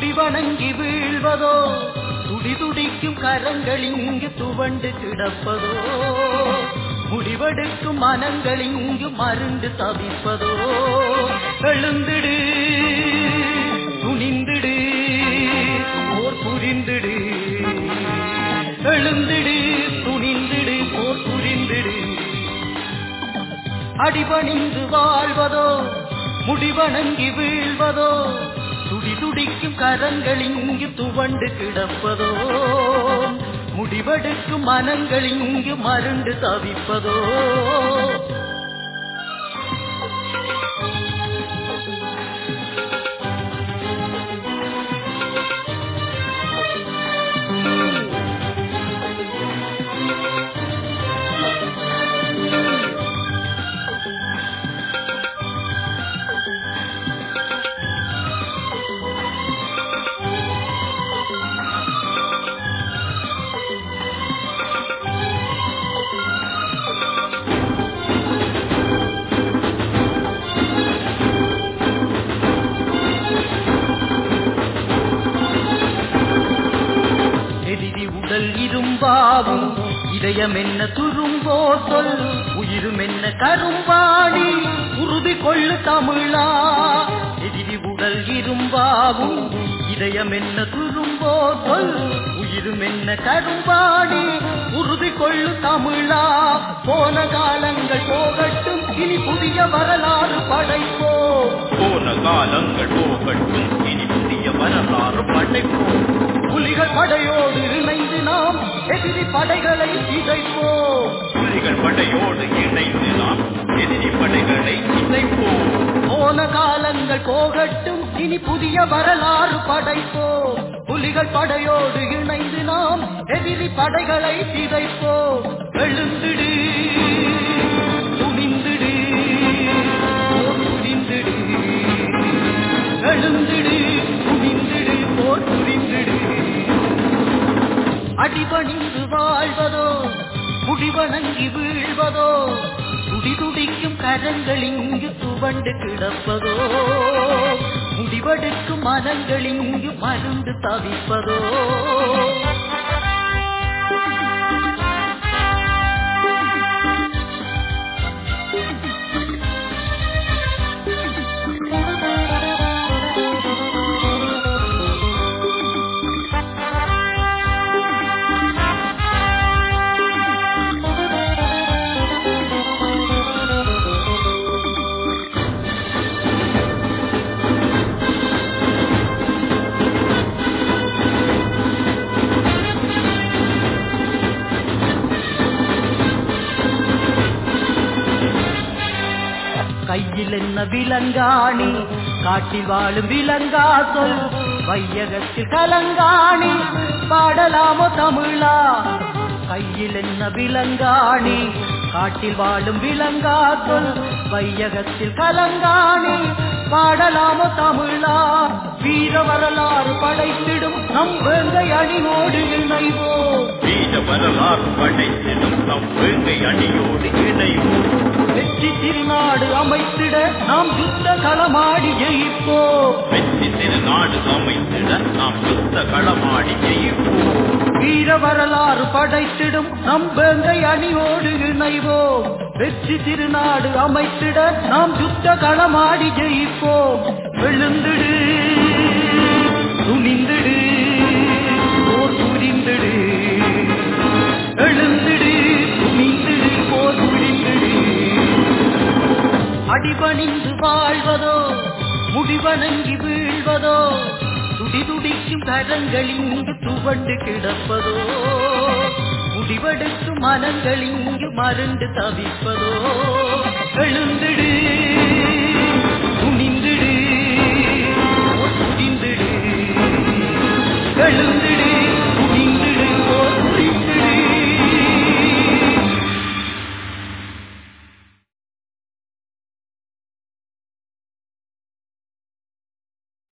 முடிவணங்கி வீழ்வதோ துடி துடிக்கும் கரங்கள் இங்கு துவண்டு கிடப்பதோ முடிவெடுக்கும் மனங்கள் இங்கு மருண்டு தவிப்பதோ எழுந்திடு துணிந்திடு போர் புரிந்திடு எழுந்திடு துணிந்திடு போர் புரிந்திடு அடிபணிந்து வாழ்வதோ முடிவணங்கி வீழ்வதோ துடி துடிக்கும் கரங்கள் இங்கு துவண்டு கிடப்பதோ முடிவெடுக்கும் மனங்கள் இங்கு மருண்டு தவிப்பதோ எதிரி உடல் இரும்பாவும் இதயம் என்ன துரும்போ சொல் உயிரும் என்ன கரும்பாடி உறுதி கொள்ளு தமிழா எதிரி உடல் இரும்பாவும் இதயம் என்ன துரும்போ சொல் உயிரும் என்ன கரும்பாடி உறுதி கொள்ளு தமிழா போன காலங்கள் போகட்டும் இனி புதிய வரலாறு படைப்போம் போன காலங்கள் போகட்டும் இனி புதிய வரலாறு படைப்போம் புலிகள் படையோடு இணைந்து நாம் எதிரி படைகளை சிதைப்போம் புலிகள் படையோடு இணைந்து நாம் எதிரி படைகளை இணைப்போம் போன காலங்கள் போகட்டும் இனி புதிய வரலாறு படைப்போம் புலிகள் படையோடு இணைந்து நாம் எதிரி படைகளை சிதைப்போம் எழுந்திடு துணிந்திடு போர் புரிந்திடு எழுந்திடு துணிந்திடு போர் புரிந்திடு அடிபணிந்து வாழ்வதோ முடிவணங்கி வீழ்வதோ துடி துடிக்கும் கரங்கள் இங்கு துவண்டு கிடப்பதோ முடிவெடுக்கும் மனங்கள் இங்கு மருந்து தவிப்பதோ கையில் என்ன விலங்காணி காட்டில் வாழும் விலங்கா சொல் வையகத்தில் கலங்காணி பாடலாமோ தமிழா கையில் என்ன விலங்காணி காட்டில் வாழும் விலங்கா சொல் வையகத்தில் கலங்காணி பாடலாமோ தமிழா வீர வரலாறு படைத்திடும் நம் வேங்கை அணியோடு இணைவோம் வீர வரலாறு படைத்திடும் நம் வேங்கை அணியோடு இணைவோம் வெற்றி திருநாடு அமைத்திட நாம் யுத்த களமாடி ஜெயிப்போம் வெற்றி திருநாடு அமைத்திட நாம் யுத்த களமாடி ஜெயிப்போம் வீர வரலாறு படைத்திடும் நம் வேங்கை அணியோடு இணைவோம் வெற்றி திருநாடு அமைத்திட நாம் யுத்த களமாடி ஜெயிப்போம் எழுந்திடு துணிந்திடு போர் புரிந்திடு எழுந்திடு துணிந்திடு போர் புரிந்திடு அடிபணிந்து வாழ்வதோ முடிவணங்கி வீழ்வதோ துடி துடிக்கும் கரங்கள் இங்கு துவண்டு கிடப்பதோ முடிவெடுக்கும் மனங்கள் இங்கு மருண்டு தவிப்பதோ எழுந்திடு